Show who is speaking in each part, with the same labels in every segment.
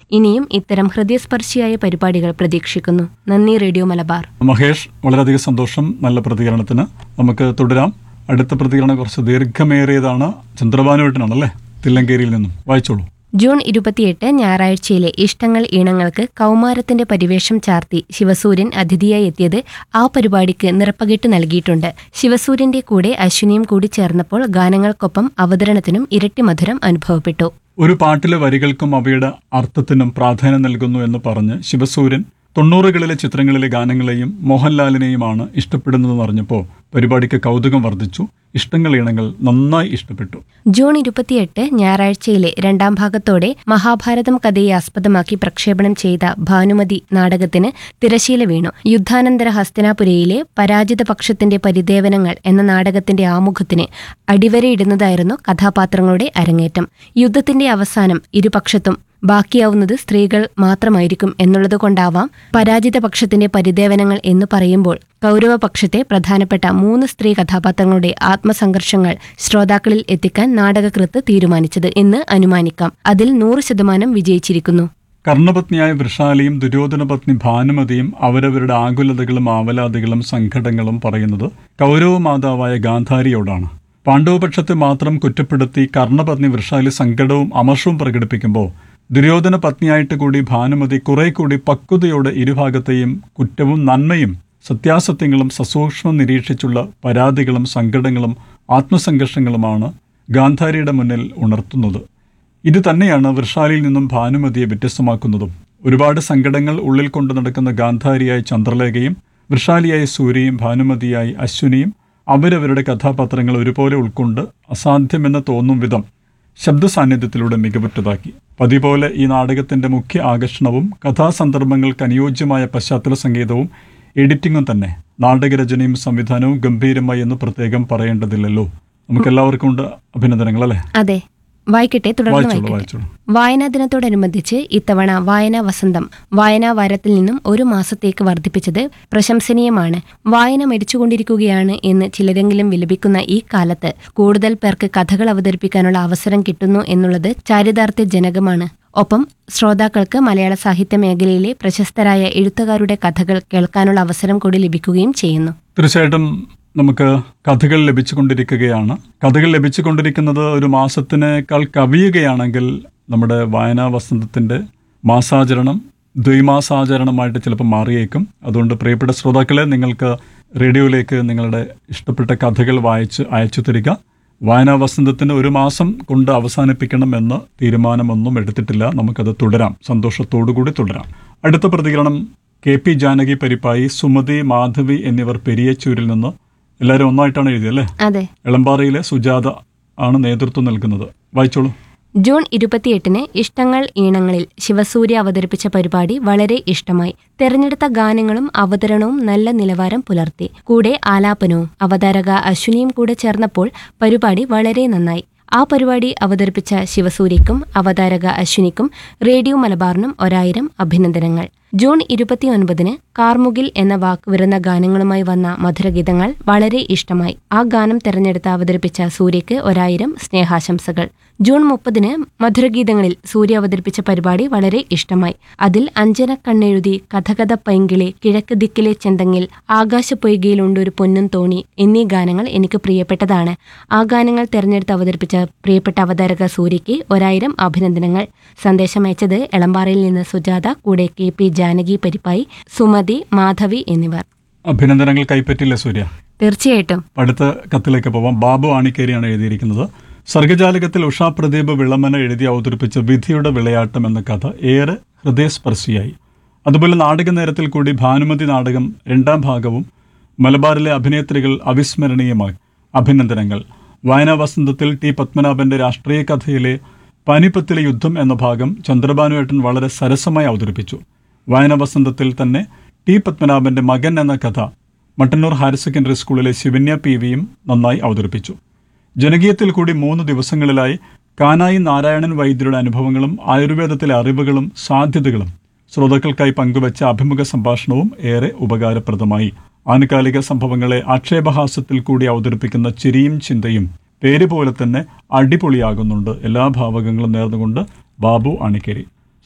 Speaker 1: ഇനിയും ഇത്തരം ഹൃദയസ്പർശിയായ പരിപാടികൾ പ്രതീക്ഷിക്കുന്നു നന്ദി റേഡിയോ മലബാർ
Speaker 2: മഹേഷ് വളരെയധികം സന്തോഷം നല്ല പ്രതികരണത്തിന് നമുക്ക് തുടരാം അടുത്ത പ്രതികരണം കുറച്ച് ദീർഘമേറിയതാണ് ചന്ദ്രഭാനുവേട്ടനാണല്ലേ തില്ലങ്കേരിയിൽ നിന്നും വായിച്ചോളൂ
Speaker 1: ജൂൺ ഇരുപത്തിയെട്ട് ഞായറാഴ്ചയിലെ ഇഷ്ടങ്ങൾ ഈണങ്ങൾക്ക് കൗമാരത്തിന്റെ പരിവേഷം ചാർത്തി ശിവസൂര്യൻ അതിഥിയായി എത്തിയത് ആ പരിപാടിക്ക് നിറപ്പകിട്ട് നൽകിയിട്ടുണ്ട് ശിവസൂര്യന്റെ കൂടെ അശ്വിനിയും കൂടി ചേർന്നപ്പോൾ ഗാനങ്ങൾക്കൊപ്പം അവതരണത്തിനും ഇരട്ടി മധുരം അനുഭവപ്പെട്ടു
Speaker 2: ഒരു പാട്ടിലെ വരികൾക്കും അവയുടെ അർത്ഥത്തിനും പ്രാധാന്യം നൽകുന്നു എന്ന് പറഞ്ഞ് ശിവസൂര്യൻ തൊണ്ണൂറുകളിലെ ചിത്രങ്ങളിലെ ഗാനങ്ങളെയും മോഹൻലാലിനെയുമാണ് ഇഷ്ടപ്പെടുന്നതെന്ന് അറിഞ്ഞപ്പോൾ പരിപാടിക്ക് കൗതുകം വർദ്ധിച്ചു ഇഷ്ടങ്ങൾ ഇണങ്ങൾ നന്നായി ഇഷ്ടപ്പെട്ടു
Speaker 1: ജൂൺ ഇരുപത്തിയെട്ട് ഞായറാഴ്ചയിലെ രണ്ടാം ഭാഗത്തോടെ മഹാഭാരതം കഥയെ ആസ്പദമാക്കി പ്രക്ഷേപണം ചെയ്ത ഭാനുമതി നാടകത്തിന് തിരശീല വീണു യുദ്ധാനന്തര ഹസ്തിനാപുരയിലെ പരാജിത പക്ഷത്തിന്റെ പരിദേവനങ്ങൾ എന്ന നാടകത്തിന്റെ ആമുഖത്തിന് അടിവരയിടുന്നതായിരുന്നു കഥാപാത്രങ്ങളുടെ അരങ്ങേറ്റം യുദ്ധത്തിന്റെ അവസാനം ഇരുപക്ഷത്തും ബാക്കിയാവുന്നത് സ്ത്രീകൾ മാത്രമായിരിക്കും എന്നുള്ളതുകൊണ്ടാവാം പരാജിത പക്ഷത്തിന്റെ പരിദേവനങ്ങൾ എന്ന് പറയുമ്പോൾ കൗരവപക്ഷത്തെ പ്രധാനപ്പെട്ട മൂന്ന് സ്ത്രീ കഥാപാത്രങ്ങളുടെ ആത്മസംഘർഷങ്ങൾ ശ്രോതാക്കളിൽ എത്തിക്കാൻ നാടകകൃത്ത് തീരുമാനിച്ചത് എന്ന് അനുമാനിക്കാം അതിൽ നൂറ് ശതമാനം വിജയിച്ചിരിക്കുന്നു
Speaker 2: കർണപത്നിയായ വൃഷാലിയും ദുര്യോധനപത്നി ഭാനുമതിയും അവരവരുടെ ആകുലതകളും ആവലാതികളും സങ്കടങ്ങളും പറയുന്നത് കൗരവമാതാവായ ഗാന്ധാരിയോടാണ് പാണ്ഡവപക്ഷത്തെ മാത്രം കുറ്റപ്പെടുത്തി കർണപത്നി വൃഷാലി സങ്കടവും അമർഷവും പ്രകടിപ്പിക്കുമ്പോൾ ദുര്യോധന പത്നിയായിട്ട് കൂടി ഭാനുമതി കുറെ കൂടി പക്വതയോടെ ഇരുഭാഗത്തെയും കുറ്റവും നന്മയും സത്യാസത്യങ്ങളും സസൂക്ഷ്മം നിരീക്ഷിച്ചുള്ള പരാതികളും സങ്കടങ്ങളും ആത്മസംഘർഷങ്ങളുമാണ് ഗാന്ധാരിയുടെ മുന്നിൽ ഉണർത്തുന്നത് ഇത് തന്നെയാണ് വൃഷാലിയിൽ നിന്നും ഭാനുമതിയെ വ്യത്യസ്തമാക്കുന്നതും ഒരുപാട് സങ്കടങ്ങൾ ഉള്ളിൽ കൊണ്ടു നടക്കുന്ന ഗാന്ധാരിയായ ചന്ദ്രലേഖയും വൃഷാലിയായ സൂര്യയും ഭാനുമതിയായി അശ്വിനിയും അവരവരുടെ കഥാപാത്രങ്ങൾ ഒരുപോലെ ഉൾക്കൊണ്ട് അസാധ്യമെന്ന് തോന്നും വിധം ശബ്ദ സാന്നിധ്യത്തിലൂടെ മികവുറ്റതാക്കി പതിപോലെ ഈ നാടകത്തിന്റെ മുഖ്യ ആകർഷണവും കഥാസന്ദർഭങ്ങൾക്ക് അനുയോജ്യമായ പശ്ചാത്തല സംഗീതവും എഡിറ്റിംഗും തന്നെ നാടകരചനയും സംവിധാനവും ഗംഭീരമായി എന്ന് പ്രത്യേകം പറയേണ്ടതില്ലല്ലോ നമുക്ക് എല്ലാവർക്കും ഉണ്ട് അഭിനന്ദനങ്ങൾ അല്ലേ
Speaker 1: അതെ വായിക്കട്ടെ തുടർന്ന്
Speaker 2: വായിച്ചോളൂ
Speaker 1: വായിക്കട്ടെ
Speaker 2: വായിച്ചോളൂ
Speaker 1: വായനാ ദിനത്തോടനുബന്ധിച്ച് ഇത്തവണ വായനാ വസന്തം വായനാ വാരത്തിൽ നിന്നും ഒരു മാസത്തേക്ക് വർദ്ധിപ്പിച്ചത് പ്രശംസനീയമാണ് വായന മരിച്ചുകൊണ്ടിരിക്കുകയാണ് എന്ന് ചിലരെങ്കിലും വിലപിക്കുന്ന ഈ കാലത്ത് കൂടുതൽ പേർക്ക് കഥകൾ അവതരിപ്പിക്കാനുള്ള അവസരം കിട്ടുന്നു എന്നുള്ളത് ചാരിതാർത്ഥ്യജനകമാണ് ഒപ്പം ശ്രോതാക്കൾക്ക് മലയാള സാഹിത്യ മേഖലയിലെ പ്രശസ്തരായ എഴുത്തുകാരുടെ കഥകൾ കേൾക്കാനുള്ള അവസരം കൂടി ലഭിക്കുകയും ചെയ്യുന്നു
Speaker 2: തീർച്ചയായിട്ടും നമുക്ക് കഥകൾ ലഭിച്ചുകൊണ്ടിരിക്കുകയാണ് കഥകൾ ലഭിച്ചുകൊണ്ടിരിക്കുന്നത് ഒരു മാസത്തിനേക്കാൾ കവിയുകയാണെങ്കിൽ നമ്മുടെ വായനാ വസന്തത്തിന്റെ മാസാചരണം ദ്വൈമാസാചരണമായിട്ട് ചിലപ്പോൾ മാറിയേക്കും അതുകൊണ്ട് പ്രിയപ്പെട്ട ശ്രോതാക്കളെ നിങ്ങൾക്ക് റേഡിയോയിലേക്ക് നിങ്ങളുടെ ഇഷ്ടപ്പെട്ട കഥകൾ വായിച്ച് അയച്ചു തരിക വായനാ വസന്തത്തിന് ഒരു മാസം കൊണ്ട് അവസാനിപ്പിക്കണം എന്ന തീരുമാനമൊന്നും എടുത്തിട്ടില്ല നമുക്കത് തുടരാം സന്തോഷത്തോടു കൂടി തുടരാം അടുത്ത പ്രതികരണം കെ പി ജാനകി പരിപ്പായി സുമതി മാധവി എന്നിവർ പെരിയച്ചൂരിൽ നിന്ന് എല്ലാവരും ഒന്നായിട്ടാണ് എഴുതിയല്ലേ
Speaker 1: അതെ
Speaker 2: എളമ്പാറയിലെ സുജാത ആണ് നേതൃത്വം നൽകുന്നത് വായിച്ചോളൂ
Speaker 1: ജൂൺ ഇരുപത്തിയെട്ടിന് ഇഷ്ടങ്ങൾ ഈണങ്ങളിൽ ശിവസൂര്യ അവതരിപ്പിച്ച പരിപാടി വളരെ ഇഷ്ടമായി തെരഞ്ഞെടുത്ത ഗാനങ്ങളും അവതരണവും നല്ല നിലവാരം പുലർത്തി കൂടെ ആലാപനവും അവതാരക അശ്വിനിയും കൂടെ ചേർന്നപ്പോൾ പരിപാടി വളരെ നന്നായി ആ പരിപാടി അവതരിപ്പിച്ച ശിവസൂര്യക്കും അവതാരക അശ്വിനിക്കും റേഡിയോ മലബാറിനും ഒരായിരം അഭിനന്ദനങ്ങൾ ജൂൺ ഇരുപത്തിയൊൻപതിന് കാർമുകിൽ എന്ന വാക്ക് വരുന്ന ഗാനങ്ങളുമായി വന്ന മധുരഗീതങ്ങൾ വളരെ ഇഷ്ടമായി ആ ഗാനം തെരഞ്ഞെടുത്ത് അവതരിപ്പിച്ച സൂര്യയ്ക്ക് ഒരായിരം സ്നേഹാശംസകൾ ജൂൺ മുപ്പതിന് മധുരഗീതങ്ങളിൽ സൂര്യ അവതരിപ്പിച്ച പരിപാടി വളരെ ഇഷ്ടമായി അതിൽ അഞ്ജന കണ്ണെഴുതി കഥകഥ പൈങ്കിളി കിഴക്ക് ദിക്കിലെ ചെന്തങ്ങിൽ ആകാശപ്പൊയ്കയിലുണ്ടൊരു പൊന്നും തോണി എന്നീ ഗാനങ്ങൾ എനിക്ക് പ്രിയപ്പെട്ടതാണ് ആ ഗാനങ്ങൾ തെരഞ്ഞെടുത്ത് അവതരിപ്പിച്ച പ്രിയപ്പെട്ട അവതാരക സൂര്യയ്ക്ക് ഒരായിരം അഭിനന്ദനങ്ങൾ സന്ദേശം അയച്ചത് എളമ്പാറയിൽ നിന്ന് സുജാത കൂടെ കെ പി ജാനകി പരിപ്പായി സുമതി മാധവി എന്നിവർ
Speaker 2: അഭിനന്ദനങ്ങൾ കൈപ്പറ്റില്ല സൂര്യ
Speaker 1: തീർച്ചയായിട്ടും
Speaker 2: അടുത്ത കത്തിലേക്ക് പോവാം ബാബു ആണിക്കേരിയാണ് എഴുതിയിരിക്കുന്നത് സർഗജാലകത്തിൽ ഉഷാ പ്രദീപ് വിളമന എഴുതി അവതരിപ്പിച്ച വിധിയുടെ വിളയാട്ടം എന്ന കഥ ഏറെ ഹൃദയസ്പർശിയായി അതുപോലെ നാടക നേരത്തിൽ കൂടി ഭാനുമതി നാടകം രണ്ടാം ഭാഗവും മലബാറിലെ അഭിനേത്രികൾ അവിസ്മരണീയമായി അഭിനന്ദനങ്ങൾ വായനാ വസന്തത്തിൽ ടി പത്മനാഭന്റെ രാഷ്ട്രീയ കഥയിലെ പാനിപ്പത്തിലെ യുദ്ധം എന്ന ഭാഗം ചന്ദ്രഭാനുവേട്ടൻ വളരെ സരസമായി അവതരിപ്പിച്ചു വായനാ വസന്തത്തിൽ തന്നെ ടി പത്മനാഭന്റെ മകൻ എന്ന കഥ മട്ടന്നൂർ ഹയർ സെക്കൻഡറി സ്കൂളിലെ ശിവന്യ പി വിയും നന്നായി അവതരിപ്പിച്ചു ജനകീയത്തിൽ കൂടി മൂന്ന് ദിവസങ്ങളിലായി കാനായി നാരായണൻ വൈദ്യരുടെ അനുഭവങ്ങളും ആയുർവേദത്തിലെ അറിവുകളും സാധ്യതകളും ശ്രോതാക്കൾക്കായി പങ്കുവച്ച അഭിമുഖ സംഭാഷണവും ഏറെ ഉപകാരപ്രദമായി ആനുകാലിക സംഭവങ്ങളെ ആക്ഷേപഹാസ്യത്തിൽ കൂടി അവതരിപ്പിക്കുന്ന ചിരിയും ചിന്തയും പേര് പോലെ തന്നെ അടിപൊളിയാകുന്നുണ്ട് എല്ലാ ഭാവകങ്ങളും നേർന്നുകൊണ്ട് ബാബു അണിക്കേരി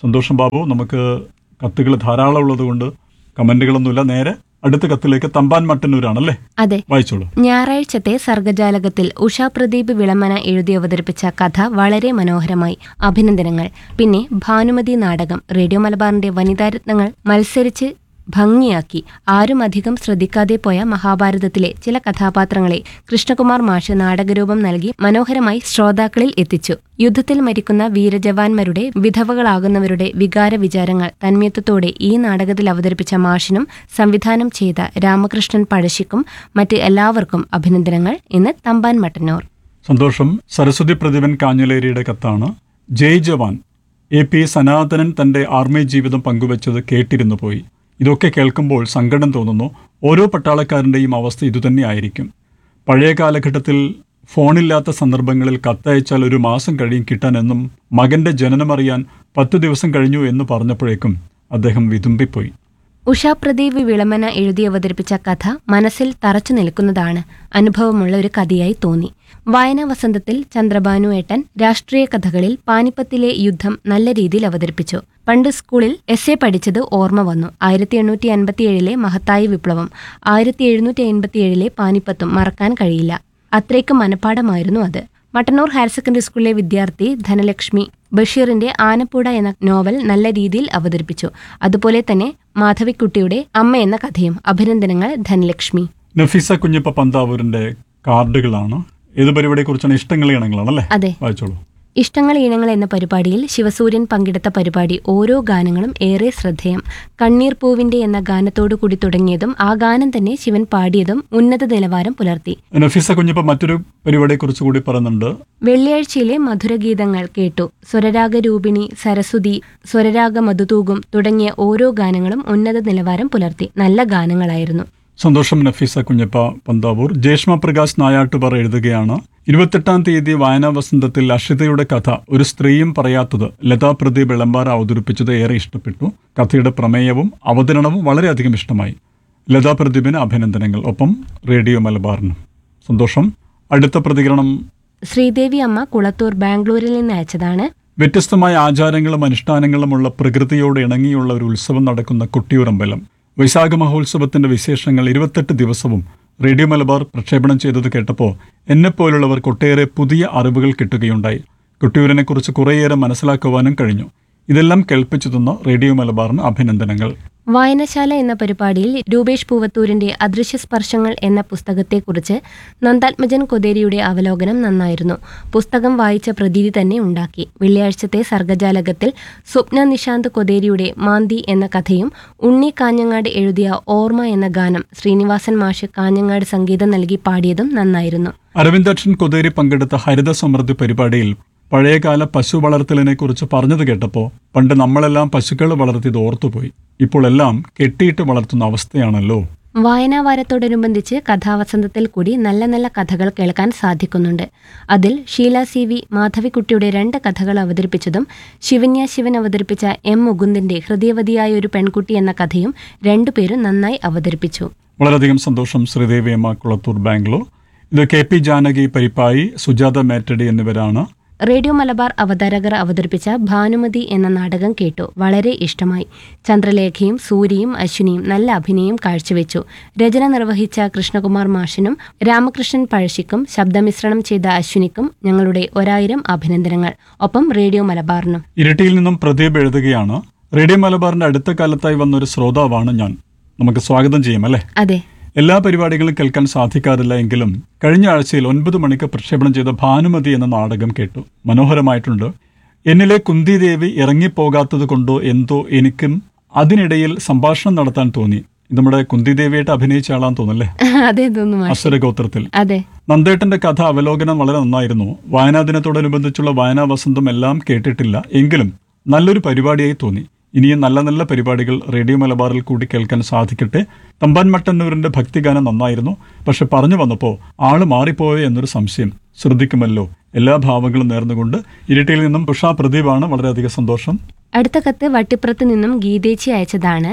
Speaker 2: സന്തോഷം ബാബു നമുക്ക് കത്തുകൾ ധാരാളം ഉള്ളതുകൊണ്ട് കമന്റുകളൊന്നുമില്ല നേരെ അടുത്ത കത്തിലേക്ക് തമ്പാൻ മട്ടന്നൂരാണല്ലേ
Speaker 1: അതെ
Speaker 2: വായിച്ചോളൂ
Speaker 1: ഞായറാഴ്ചത്തെ സർഗജാലകത്തിൽ ഉഷാ പ്രദീപ് വിളമന എഴുതി അവതരിപ്പിച്ച കഥ വളരെ മനോഹരമായി അഭിനന്ദനങ്ങൾ പിന്നെ ഭാനുമതി നാടകം റേഡിയോ മലബാറിന്റെ വനിതാരത്നങ്ങൾ മത്സരിച്ച് ഭംഗിയാക്കി ആരും അധികം ശ്രദ്ധിക്കാതെ പോയ മഹാഭാരതത്തിലെ ചില കഥാപാത്രങ്ങളെ കൃഷ്ണകുമാർ മാഷ് നാടകരൂപം നൽകി മനോഹരമായി ശ്രോതാക്കളിൽ എത്തിച്ചു യുദ്ധത്തിൽ മരിക്കുന്ന വീരജവാന്മാരുടെ വിധവകളാകുന്നവരുടെ വികാര വിചാരങ്ങൾ തന്മയത്വത്തോടെ ഈ നാടകത്തിൽ അവതരിപ്പിച്ച മാഷിനും സംവിധാനം ചെയ്ത രാമകൃഷ്ണൻ പഴശ്ശിക്കും മറ്റ് എല്ലാവർക്കും അഭിനന്ദനങ്ങൾ എന്ന് തമ്പാൻ മട്ടന്നൂർ
Speaker 2: സന്തോഷം സരസ്വതി പ്രതിഭൻ കാഞ്ഞിലേരിയുടെ കത്താണ് ജയ് ജവാൻ എ പി സനാതനൻ തന്റെ ആർമി ജീവിതം പങ്കുവച്ചത് കേട്ടിരുന്നു പോയി ഇതൊക്കെ കേൾക്കുമ്പോൾ സങ്കടം തോന്നുന്നു ഓരോ പട്ടാളക്കാരൻ്റെയും അവസ്ഥ ഇതുതന്നെയായിരിക്കും പഴയ കാലഘട്ടത്തിൽ ഫോണില്ലാത്ത സന്ദർഭങ്ങളിൽ കത്തയച്ചാൽ ഒരു മാസം കഴിയും കിട്ടാനെന്നും മകന്റെ ജനനമറിയാൻ പത്തു ദിവസം കഴിഞ്ഞു എന്ന് പറഞ്ഞപ്പോഴേക്കും അദ്ദേഹം വിതുമ്പിപ്പോയി
Speaker 1: ഉഷാ പ്രദീപ് വിളമന എഴുതി അവതരിപ്പിച്ച കഥ മനസ്സിൽ തറച്ചു നിൽക്കുന്നതാണ് അനുഭവമുള്ള ഒരു കഥയായി തോന്നി വായനാ വസന്തത്തിൽ ചന്ദ്രബാനു ഏട്ടൻ രാഷ്ട്രീയ കഥകളിൽ പാനിപ്പത്തിലെ യുദ്ധം നല്ല രീതിയിൽ അവതരിപ്പിച്ചു പണ്ട് സ്കൂളിൽ എസ് എ പഠിച്ചത് ഓർമ്മ വന്നു ആയിരത്തി എണ്ണൂറ്റി അൻപത്തിയേഴിലെ മഹത്തായ വിപ്ലവം ആയിരത്തി എഴുന്നൂറ്റി അൻപത്തിയേഴിലെ പാനിപ്പത്തും മറക്കാൻ കഴിയില്ല അത്രയ്ക്ക് മനഃപ്പാടമായിരുന്നു അത് മട്ടന്നൂർ ഹയർ സെക്കൻഡറി സ്കൂളിലെ വിദ്യാർത്ഥി ധനലക്ഷ്മി ബഷീറിന്റെ ആനപ്പൂട എന്ന നോവൽ നല്ല രീതിയിൽ അവതരിപ്പിച്ചു അതുപോലെ തന്നെ മാധവിക്കുട്ടിയുടെ അമ്മ എന്ന കഥയും അഭിനന്ദനങ്ങൾ ധനലക്ഷ്മി
Speaker 2: നഫീസ കുഞ്ഞപ്പ പന്താവൂരിന്റെ കാർഡുകളാണ് ഏത് പരിപാടിയെക്കുറിച്ചാണ് ഇഷ്ടങ്ങൾ ഇണങ്ങളാണല്ലേ
Speaker 1: അതെ
Speaker 2: വായിച്ചോളൂ
Speaker 1: ഇഷ്ടങ്ങൾ ഈണങ്ങൾ എന്ന പരിപാടിയിൽ ശിവസൂര്യൻ പങ്കെടുത്ത പരിപാടി ഓരോ ഗാനങ്ങളും ഏറെ ശ്രദ്ധേയം കണ്ണീർ പൂവിന്റെ എന്ന ഗാനത്തോടു കൂടി തുടങ്ങിയതും ആ ഗാനം തന്നെ ശിവൻ പാടിയതും ഉന്നത നിലവാരം പുലർത്തി
Speaker 2: നഫീസ കുഞ്ഞപ്പ മറ്റൊരു പരിപാടിയെക്കുറിച്ച് കൂടി പറയുന്നുണ്ട്
Speaker 1: വെള്ളിയാഴ്ചയിലെ മധുരഗീതങ്ങൾ കേട്ടു സ്വരരാഗരൂപിണി സരസ്വതി സ്വരരാഗ മധുതൂകും തുടങ്ങിയ ഓരോ ഗാനങ്ങളും ഉന്നത നിലവാരം പുലർത്തി നല്ല ഗാനങ്ങളായിരുന്നു
Speaker 2: സന്തോഷം നഫീസ കുഞ്ഞപ്പ പന്താവൂർ ജേഷ്മ പ്രകാശ് നായാട്ടുപറ എഴുതുകയാണ് ഇരുപത്തെട്ടാം തീയതി വായനാ വസന്തത്തിൽ അഷിതയുടെ കഥ ഒരു സ്ത്രീയും പറയാത്തത് ലതാ പ്രദീപ് ഇളമ്പാറ അവതരിപ്പിച്ചത് ഏറെ ഇഷ്ടപ്പെട്ടു കഥയുടെ പ്രമേയവും അവതരണവും വളരെയധികം ഇഷ്ടമായി ലതാ പ്രദീപിന് അഭിനന്ദനങ്ങൾ ഒപ്പം റേഡിയോ മലബാറിനും സന്തോഷം അടുത്ത പ്രതികരണം
Speaker 1: ശ്രീദേവി അമ്മ കുളത്തൂർ ബാംഗ്ലൂരിൽ നിന്ന് അയച്ചതാണ്
Speaker 2: വ്യത്യസ്തമായ ആചാരങ്ങളും അനുഷ്ഠാനങ്ങളുമുള്ള പ്രകൃതിയോട് ഇണങ്ങിയുള്ള ഒരു ഉത്സവം നടക്കുന്ന കുട്ടിയൂരമ്പലം വൈശാഖ മഹോത്സവത്തിന്റെ വിശേഷങ്ങൾ ഇരുപത്തെട്ട് ദിവസവും റേഡിയോ മലബാർ പ്രക്ഷേപണം ചെയ്തത് കേട്ടപ്പോൾ എന്നെപ്പോലുള്ളവർക്ക് ഒട്ടേറെ പുതിയ അറിവുകൾ കിട്ടുകയുണ്ടായി കുട്ടിയൂരിനെക്കുറിച്ച് കുറേയേറെ മനസ്സിലാക്കുവാനും കഴിഞ്ഞു ഇതെല്ലാം കേൾപ്പിച്ചു തന്ന റേഡിയോ മലബാറിന് അഭിനന്ദനങ്ങൾ
Speaker 1: വായനശാല എന്ന പരിപാടിയിൽ രൂപേഷ് പൂവത്തൂരിന്റെ അദൃശ്യ സ്പർശങ്ങൾ എന്ന പുസ്തകത്തെക്കുറിച്ച് നന്ദാത്മജൻ കൊതേരിയുടെ അവലോകനം നന്നായിരുന്നു പുസ്തകം വായിച്ച പ്രതീതി തന്നെ ഉണ്ടാക്കി വെള്ളിയാഴ്ചത്തെ സർഗജാലകത്തിൽ സ്വപ്ന നിശാന്ത് കൊതേരിയുടെ മാന്തി എന്ന കഥയും ഉണ്ണി കാഞ്ഞങ്ങാട് എഴുതിയ ഓർമ്മ എന്ന ഗാനം ശ്രീനിവാസൻ മാഷ് കാഞ്ഞങ്ങാട് സംഗീതം നൽകി പാടിയതും നന്നായിരുന്നു
Speaker 2: അരവിന്ദാക്ഷൻ കൊതേരി പങ്കെടുത്ത ഹരിത സമൃദ്ധി പരിപാടിയിൽ പഴയകാല പശു വളർത്തലിനെ കുറിച്ച് പറഞ്ഞത് കേട്ടപ്പോൾ പണ്ട് നമ്മളെല്ലാം പശുക്കളെ വളർത്തിയത് ഓർത്തുപോയി ഇപ്പോൾ എല്ലാം കെട്ടിയിട്ട് വളർത്തുന്ന അവസ്ഥയാണല്ലോ
Speaker 1: വായനാ വാരത്തോടനുബന്ധിച്ച് കഥാവസന്തത്തിൽ കൂടി നല്ല നല്ല കഥകൾ കേൾക്കാൻ സാധിക്കുന്നുണ്ട് അതിൽ ഷീല സി വി മാധവിക്കുട്ടിയുടെ രണ്ട് കഥകൾ അവതരിപ്പിച്ചതും ശിവന്യ ശിവൻ അവതരിപ്പിച്ച എം മുകുന്ദിന്റെ ഹൃദയവതിയായ ഒരു പെൺകുട്ടി എന്ന കഥയും രണ്ടുപേരും നന്നായി അവതരിപ്പിച്ചു
Speaker 2: വളരെയധികം സന്തോഷം ശ്രീദേവി അമ്മ കുളത്തൂർ ബാംഗ്ലൂർ ഇത് കെ പി ജാനകി പരിപ്പായി സുജാത മേറ്റടി എന്നിവരാണ്
Speaker 1: റേഡിയോ മലബാർ അവതാരകർ അവതരിപ്പിച്ച ഭാനുമതി എന്ന നാടകം കേട്ടു വളരെ ഇഷ്ടമായി ചന്ദ്രലേഖയും സൂര്യയും അശ്വിനിയും നല്ല അഭിനയം കാഴ്ചവെച്ചു രചന നിർവഹിച്ച കൃഷ്ണകുമാർ മാഷിനും രാമകൃഷ്ണൻ പഴശ്ശിക്കും ശബ്ദമിശ്രണം ചെയ്ത അശ്വിനിക്കും ഞങ്ങളുടെ ഒരായിരം അഭിനന്ദനങ്ങൾ ഒപ്പം റേഡിയോ മലബാറിനും
Speaker 2: ഇരട്ടിയിൽ നിന്നും പ്രദീപ് എഴുതുകയാണ് റേഡിയോ മലബാറിന്റെ അടുത്ത കാലത്തായി വന്ന ഒരു ശ്രോതാവാണ് ഞാൻ നമുക്ക് സ്വാഗതം ചെയ്യാം അല്ലേ
Speaker 1: അതെ
Speaker 2: എല്ലാ പരിപാടികളും കേൾക്കാൻ സാധിക്കാറില്ല എങ്കിലും കഴിഞ്ഞ ആഴ്ചയിൽ ഒൻപത് മണിക്ക് പ്രക്ഷേപണം ചെയ്ത ഭാനുമതി എന്ന നാടകം കേട്ടു മനോഹരമായിട്ടുണ്ട് എന്നിലെ കുന്തിദേവി ഇറങ്ങിപ്പോകാത്തത് കൊണ്ടോ എന്തോ എനിക്കും അതിനിടയിൽ സംഭാഷണം നടത്താൻ തോന്നി ഇത് നമ്മുടെ കുന്തിദേവിയായിട്ട് അഭിനയിച്ച ആളാന്ന് തോന്നല്ലേ
Speaker 1: അതെ തോന്നുന്നു മാഷ്
Speaker 2: അസുരഗോത്രത്തിൽ
Speaker 1: അതെ
Speaker 2: നന്ദേട്ടന്റെ കഥ അവലോകനം വളരെ നന്നായിരുന്നു വായനാ ദിനത്തോടനുബന്ധിച്ചുള്ള വായനാ വസന്തം എല്ലാം കേട്ടിട്ടില്ല എങ്കിലും നല്ലൊരു പരിപാടിയായി തോന്നി ഇനിയും നല്ല നല്ല പരിപാടികൾ റേഡിയോ മലബാറിൽ കൂടി കേൾക്കാൻ സാധിക്കട്ടെ തമ്പാൻ മട്ടന്നൂരിന്റെ ഭക്തിഗാനം നന്നായിരുന്നു പക്ഷെ പറഞ്ഞു വന്നപ്പോൾ ആള് മാറിപ്പോയോ എന്നൊരു സംശയം ശ്രദ്ധിക്കുമല്ലോ എല്ലാ ഭാവങ്ങളും നേർന്നുകൊണ്ട് ഇരിട്ടിയിൽ നിന്നും ഉഷ പ്രദീപാണ് വളരെയധികം സന്തോഷം
Speaker 1: അടുത്ത കത്ത് വട്ടിപ്പുറത്ത് നിന്നും ഗീതേച്ചി അയച്ചതാണ്
Speaker 2: ആ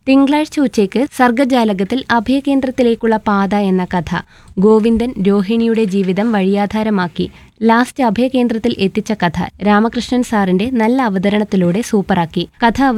Speaker 1: തിങ്കളാഴ്ച ഉച്ചയ്ക്ക് സർഗജാലകത്തിൽ അഭയകേന്ദ്രത്തിലേക്കുള്ള പാത എന്ന കഥ ഗോവിന്ദൻ രോഹിണിയുടെ ജീവിതം വഴിയാധാരമാക്കി ലാസ്റ്റ് അഭയകേന്ദ്രത്തിൽ എത്തിച്ച കഥ രാമകൃഷ്ണൻ സാറിന്റെ നല്ല അവതരണത്തിലൂടെ സൂപ്പറാക്കി കഥ